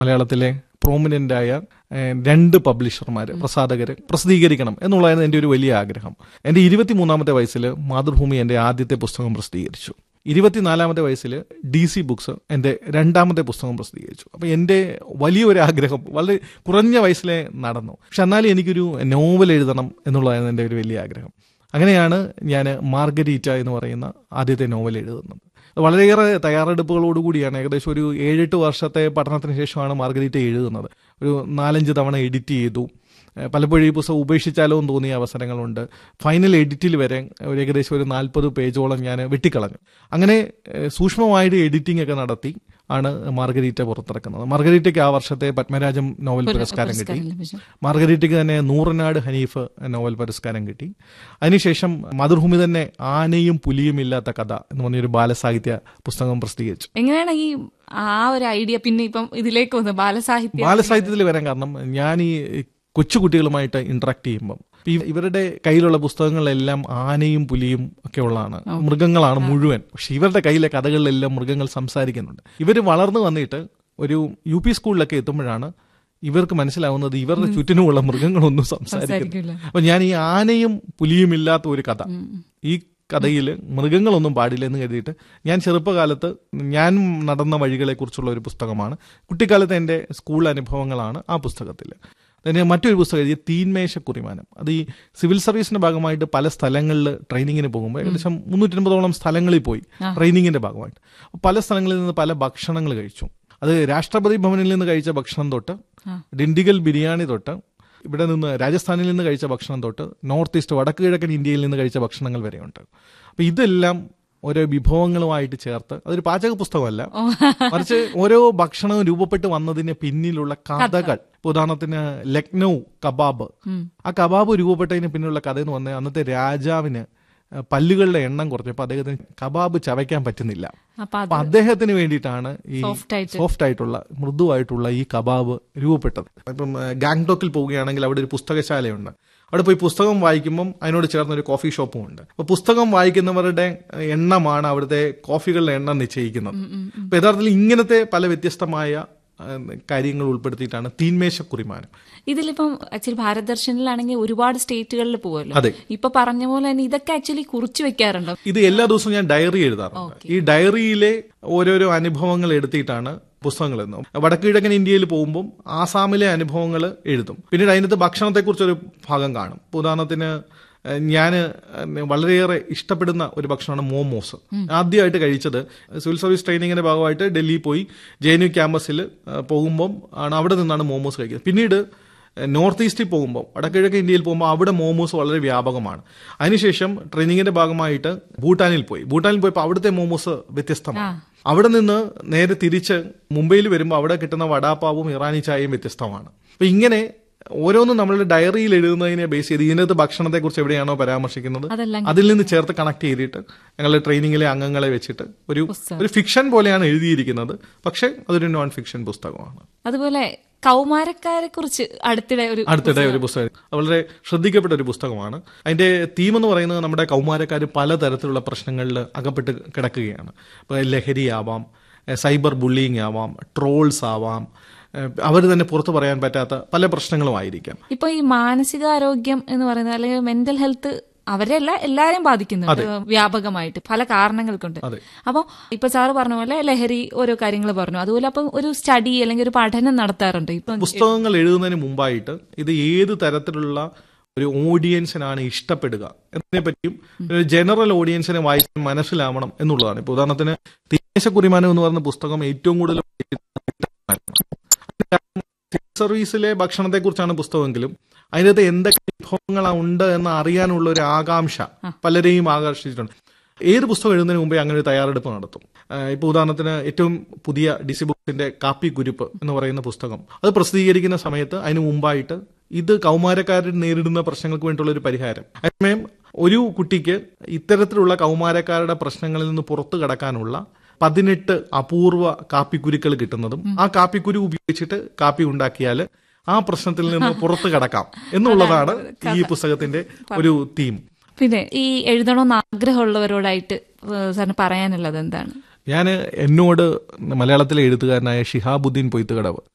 മലയാളത്തിലെ പ്രോമിനന്റ് ആയ ഏഹ്, രണ്ട് പബ്ലിഷർമാർ പ്രസാധകർ പ്രസിദ്ധീകരിക്കണം എന്നുള്ളതായിരുന്നു എൻ്റെ ഒരു വലിയ ആഗ്രഹം എൻ്റെ ഇരുപത്തിമൂന്നാമത്തെ വയസ്സിൽ മാതൃഭൂമി എൻ്റെ ആദ്യത്തെ പുസ്തകം പ്രസിദ്ധീകരിച്ചു ഇരുപത്തിനാലാമത്തെ വയസ്സിൽ ഡി സി ബുക്സ് എൻ്റെ രണ്ടാമത്തെ പുസ്തകം പ്രസിദ്ധീകരിച്ചു അപ്പോൾ എൻ്റെ വലിയൊരു ആഗ്രഹം വളരെ കുറഞ്ഞ വയസ്സിലെ നടന്നു പക്ഷെ എന്നാലും എനിക്കൊരു നോവൽ എഴുതണം എന്നുള്ളതായിരുന്നു എൻ്റെ ഒരു വലിയ ആഗ്രഹം അങ്ങനെയാണ് ഞാൻ മാർഗരീറ്റ എന്ന് പറയുന്ന ആദ്യത്തെ നോവൽ എഴുതുന്നത് വളരെയേറെ തയ്യാറെടുപ്പുകളോടുകൂടിയാണ് ഏകദേശം ഒരു ഏഴെട്ട് വർഷത്തെ പഠനത്തിന് ശേഷമാണ് മാർഗരീറ്റ എഴുതുന്നത് ഒരു നാലഞ്ച് തവണ എഡിറ്റ് ചെയ്തു ഏഹ് പലപ്പോഴും ഈ പുസ്തകം ഉപേക്ഷിച്ചാലോ എന്ന് തോന്നിയ അവസരങ്ങളുണ്ട് ഫൈനൽ എഡിറ്റിൽ വരെ ഒരു ഏകദേശം ഒരു നാൽപ്പത് പേജോളം ഞാൻ വെട്ടിക്കളഞ്ഞു അങ്ങനെ ഏഹ് സൂക്ഷ്മമായിട്ട് എഡിറ്റിംഗ് ഒക്കെ നടത്തി ആണ് മാർഗരീറ്റ പുറത്തിറക്കുന്നത് മാർഗരീറ്റയ്ക്ക് ആ വർഷത്തെ പത്മരാജം നോവൽ പുരസ്കാരം കിട്ടി പുരസ്കാരം ലഭിച്ചു മാർഗരീറ്റയ്ക്ക് തന്നെ നൂറനാട് ഹനീഫ് നോവൽ പുരസ്കാരം കിട്ടി അതിനുശേഷം മാതൃഭൂമി തന്നെ ആനയും പുലിയും ഇല്ലാത്ത കഥ എന്ന് പറഞ്ഞൊരു ബാലസാഹിത്യ പുസ്തകം പ്രസിദ്ധീകരിച്ചു എങ്ങനെയാണ് ഈ ആ ഒരു ഐഡിയ പിന്നെ ഇപ്പം ഇതിലേക്ക് വന്നത് ബാലസാഹിത്യം ബാലസാഹിത്യത്തിൽ വരാൻ കാരണം ഞാൻ ഈ കൊച്ചുകുട്ടികളുമായിട്ട് ഇന്ററാക്ട് ചെയ്യുമ്പം ഈ ഇവരുടെ കയ്യിലുള്ള പുസ്തകങ്ങളിലെല്ലാം ആനയും പുലിയും ഒക്കെ ഉള്ളതാണ് മൃഗങ്ങളാണ് മുഴുവൻ പക്ഷെ ഇവരുടെ കയ്യിലെ കഥകളിലെല്ലാം മൃഗങ്ങൾ സംസാരിക്കുന്നുണ്ട് ഇവർ വളർന്നു വന്നിട്ട് ഒരു യു പി സ്കൂളിലൊക്കെ എത്തുമ്പോഴാണ് ഇവർക്ക് മനസ്സിലാവുന്നത് ഇവരുടെ ചുറ്റിനുമുള്ള മൃഗങ്ങളൊന്നും സംസാരിക്കുന്നു സംസാരിക്കില്ല അപ്പൊ ഞാൻ ഈ ആനയും പുലിയും ഇല്ലാത്ത ഒരു കഥ ഈ കഥയിൽ മൃഗങ്ങളൊന്നും പാടില്ല എന്ന് കരുതിയിട്ട് ഞാൻ ചെറുപ്പകാലത്ത് ഞാൻ നടന്ന വഴികളെ കുറിച്ചുള്ള ഒരു പുസ്തകമാണ് കുട്ടിക്കാലത്തെ എൻ്റെ സ്കൂൾ അനുഭവങ്ങളാണ് ആ പുസ്തകത്തിൽ തന്നെ മറ്റൊരു പുസ്തകം എഴുതിയ തീന്മേശ കുറിമാനം അത് ഈ സിവിൽ സർവീസിന്റെ ഭാഗമായിട്ട് പല സ്ഥലങ്ങളിൽ ട്രെയിനിങ്ങിന് പോകുമ്പോൾ ഏകദേശം മുന്നൂറ്റൻപതോളം സ്ഥലങ്ങളിൽ പോയി ട്രെയിനിങ്ങിന്റെ ഭാഗമായിട്ട് അപ്പോൾ പല സ്ഥലങ്ങളിൽ നിന്ന് പല ഭക്ഷണങ്ങൾ കഴിച്ചു അത് രാഷ്ട്രപതി ഭവനിൽ നിന്ന് കഴിച്ച ഭക്ഷണം തൊട്ട് ഡിണ്ടിഗൽ ബിരിയാണി തൊട്ട് ഇവിടെ നിന്ന് രാജസ്ഥാനിൽ നിന്ന് കഴിച്ച ഭക്ഷണം തൊട്ട് നോർത്ത് ഈസ്റ്റ് വടക്ക് കിഴക്കൻ ഇന്ത്യയിൽ നിന്ന് കഴിച്ച ഭക്ഷണങ്ങൾ വരെയുണ്ട് അപ്പൊ ഇതെല്ലാം ഓരോ വിഭവങ്ങളുമായിട്ട് ചേർത്ത് അതൊരു പാചക പുസ്തകമല്ല മറിച്ച് ഓരോ ഭക്ഷണവും രൂപപ്പെട്ട് വന്നതിന് പിന്നിലുള്ള കഥകൾ ഇപ്പൊ ഉദാഹരണത്തിന് ലക്നൗ കബാബ് ആ കബാബ് രൂപപ്പെട്ടതിന് പിന്നിലുള്ള കഥ എന്ന് പറഞ്ഞാൽ അന്നത്തെ രാജാവിന് ഏഹ്, പല്ലുകളുടെ എണ്ണം കുറഞ്ഞപ്പോൾ അദ്ദേഹത്തിന് കബാബ് ചവയ്ക്കാൻ പറ്റുന്നില്ല അപ്പൊ അത് അപ്പൊ അദ്ദേഹത്തിന് വേണ്ടിയിട്ടാണ് ഈ Soft ആയിട്ട്. സോഫ്റ്റ് ആയിട്ടുള്ള മൃദുവായിട്ടുള്ള ഈ കബാബ് രൂപപ്പെട്ടത് ഇപ്പം ഏഹ്, ഗാങ്ടോക്കിൽ പോവുകയാണെങ്കിൽ അവിടെ ഒരു പുസ്തകശാലയുണ്ട് അവിടെ പോയി പുസ്തകം വായിക്കുമ്പം അതിനോട് ചേർന്ന ഒരു കോഫി ഷോപ്പും ഉണ്ട് അപ്പൊ പുസ്തകം വായിക്കുന്നവരുടെ ഏഹ്, എണ്ണമാണ് അവിടുത്തെ കോഫികളുടെ എണ്ണം നിശ്ചയിക്കുന്നത് അപ്പൊ യഥാർത്ഥത്തിൽ ഇങ്ങനത്തെ പല വ്യത്യസ്തമായ ഏഹ്, കാര്യങ്ങൾ ഉൾപ്പെടുത്തിയിട്ടാണ് തീന്മേശ കുറിമാനം ഇതിലിപ്പം ആക്ച്വലി ഭാരത് ദർശനിലാണെങ്കിൽ ഒരുപാട് സ്റ്റേറ്റുകളിൽ പോവല്ലോ അതെ. ഇപ്പൊ പറഞ്ഞ പോലെ തന്നെ ഇതൊക്കെ ആക്ച്വലി കുറിച്ചു വെക്കാറുണ്ടോ ഇത് എല്ലാ ദിവസവും ഞാൻ ഡയറി എഴുതാറുണ്ട് ഈ ഡയറിയിലെ ഓരോരോ അനുഭവങ്ങൾ എടുത്തിട്ടാണ് പുസ്തകങ്ങൾ എഴുതുന്നത് വടക്ക് കിഴക്കൻ ഇന്ത്യയിൽ പോകുമ്പോൾ ആസാമിലെ അനുഭവങ്ങൾ എഴുതും പിന്നീട് അതിനകത്ത് ഭക്ഷണത്തെക്കുറിച്ചൊരു ഭാഗം കാണും ഇപ്പൊ ഉദാഹരണത്തിന് ഞാൻ വളരെയേറെ ഇഷ്ടപ്പെടുന്ന ഒരു ഭക്ഷണമാണ് മോമോസ് ആദ്യമായിട്ട് കഴിച്ചത് സിവിൽ സർവീസ് ട്രെയിനിങ്ങിന്റെ ഭാഗമായിട്ട് ഡൽഹിയിൽ പോയി ജെ എൻ യു ക്യാമ്പസിൽ പോകുമ്പം ആണ് അവിടെ നിന്നാണ് മോമോസ് കഴിക്കുന്നത് പിന്നീട് നോർത്ത് ഈസ്റ്റിൽ പോകുമ്പോൾ വടക്കിഴക്ക് ഇന്ത്യയിൽ പോകുമ്പോൾ അവിടെ മോമോസ് വളരെ വ്യാപകമാണ് അതിനുശേഷം ട്രെയിനിങ്ങിന്റെ ഭാഗമായിട്ട് ഭൂട്ടാനിൽ പോയി ഭൂട്ടാനിൽ പോയപ്പോൾ അവിടുത്തെ മോമോസ് വ്യത്യസ്തമാണ് അവിടെ നിന്ന് നേരെ തിരിച്ച് മുംബൈയിൽ വരുമ്പോൾ അവിടെ കിട്ടുന്ന വടാപ്പാവും ഇറാനി ചായയും വ്യത്യസ്തമാണ് അപ്പൊ ഇങ്ങനെ ഓരോന്നും നമ്മളുടെ ഡയറിയിൽ എഴുതുന്നതിനെ ബേസ് ചെയ്ത് ഇതിനകത്ത് ഭക്ഷണത്തെക്കുറിച്ച് എവിടെയാണോ പരാമർശിക്കുന്നത് അതെല്ലാം അതിൽ നിന്ന് ചേർത്ത് കണക്ട് ചെയ്തിട്ട് ഞങ്ങളുടെ ട്രെയിനിങ്ങിലെ അംഗങ്ങളെ വെച്ചിട്ട് ഒരു ഒരു ഫിക്ഷൻ പോലെയാണ് എഴുതിയിരിക്കുന്നത് പക്ഷെ അതൊരു നോൺ ഫിക്ഷൻ പുസ്തകമാണ് അതുപോലെ കൗമാരക്കാരെ കുറിച്ച് അടുത്തിടെ ഒരു അടുത്തിടെ ഒരു പുസ്തകം അത് വളരെ ശ്രദ്ധിക്കപ്പെട്ട ഒരു പുസ്തകമാണ് അതിന്റെ തീം എന്ന് പറയുന്നത് നമ്മുടെ കൗമാരക്കാർ പലതരത്തിലുള്ള പ്രശ്നങ്ങളിൽ അകപ്പെട്ട് കിടക്കുകയാണ് ഇപ്പോൾ ലഹരിയാവാം എഹ് സൈബർ ബുള്ളിങ് ആവാം ട്രോൾസ് ആവാം അവർ തന്നെ പുറത്തു പറയാൻ പറ്റാത്ത പല പ്രശ്നങ്ങളുമായിരിക്കാം ഇപ്പൊ ഈ മാനസികാരോഗ്യം എന്ന് പറയുന്നത് അല്ലെങ്കിൽ മെന്റൽ ഹെൽത്ത് അവരെല്ല എല്ലാരെയും ബാധിക്കുന്നുണ്ട് വ്യാപകമായിട്ട് പല കാരണങ്ങൾ കൊണ്ട് അതെ. അപ്പോൾ ഇപ്പൊ സാറ് പറഞ്ഞ പോലെ ലഹരി ഓരോ കാര്യങ്ങൾ പറഞ്ഞു അതുപോലെ അപ്പം ഒരു സ്റ്റഡി അല്ലെങ്കിൽ ഒരു പഠനം നടത്താറുണ്ട് ഇപ്പൊ പുസ്തകങ്ങൾ എഴുതുന്നതിന് മുമ്പായിട്ട് ഇത് ഏത് തരത്തിലുള്ള ഒരു ഓഡിയൻസിനാണ് ഇഷ്ടപ്പെടുക എന്നതിനെ പറ്റിയും ഒരു ജനറൽ ഓഡിയൻസിനെ വായിക്കാൻ മനസ്സിലാവണം എന്നുള്ളതാണ് ഇപ്പൊ ഉദാഹരണത്തിന് തീമേശ കുറിമാനം എന്ന് പറയുന്ന പുസ്തകം ഏറ്റവും കൂടുതൽ സിവിൽ സർവീസിലെ ഭക്ഷണത്തെ കുറിച്ചാണ് പുസ്തകമെങ്കിലും അതിനകത്ത് എന്തൊക്കെ വിഭവങ്ങളാണ് ഉണ്ട് എന്ന് അറിയാനുള്ള ഒരു ആകാംക്ഷ പലരെയും ആകർഷിച്ചിട്ടുണ്ട് ഏത് പുസ്തകം എഴുതുന്നതിന് മുമ്പേ അങ്ങനെ ഒരു തയ്യാറെടുപ്പ് നടത്തും ആഹ് ഇപ്പൊ ഉദാഹരണത്തിന് ഏറ്റവും പുതിയ ഡി സി ബുക്സിന്റെ കാപ്പി കുരുപ്പ് എന്ന് പറയുന്ന പുസ്തകം അത് പ്രസിദ്ധീകരിക്കുന്ന സമയത്ത് അതിന് മുമ്പായിട്ട് ഇത് കൗമാരക്കാരൻ നേരിടുന്ന പ്രശ്നങ്ങൾക്ക് വേണ്ടിയുള്ള ഒരു പരിഹാരം അതേസമയം ഒരു കുട്ടിക്ക് ഇത്തരത്തിലുള്ള കൗമാരക്കാരുടെ പ്രശ്നങ്ങളിൽ നിന്ന് പുറത്തു കടക്കാനുള്ള പതിനെട്ട് അപൂർവ കാപ്പിക്കുരുക്കൾ കിട്ടുന്നതും ആ കാപ്പിക്കുരു ഉപയോഗിച്ചിട്ട് കാപ്പി ഉണ്ടാക്കിയാൽ ആ പ്രശ്നത്തിൽ നിന്ന് പുറത്തു കടക്കാം എന്നുള്ളതാണ് ഈ പുസ്തകത്തിന്റെ ഒരു തീം പിന്നെ ഈ എഴുതണമെന്ന് ആഗ്രഹമുള്ളവരോടായിട്ട് ഏഹ് സാറിന് പറയാനുള്ളത് എന്താണ് ഞാൻ എന്നോട് മലയാളത്തിലെ എഴുത്തുകാരനായ ഷിഹാബുദ്ദീൻ പൊയ്ത്തുകടവ്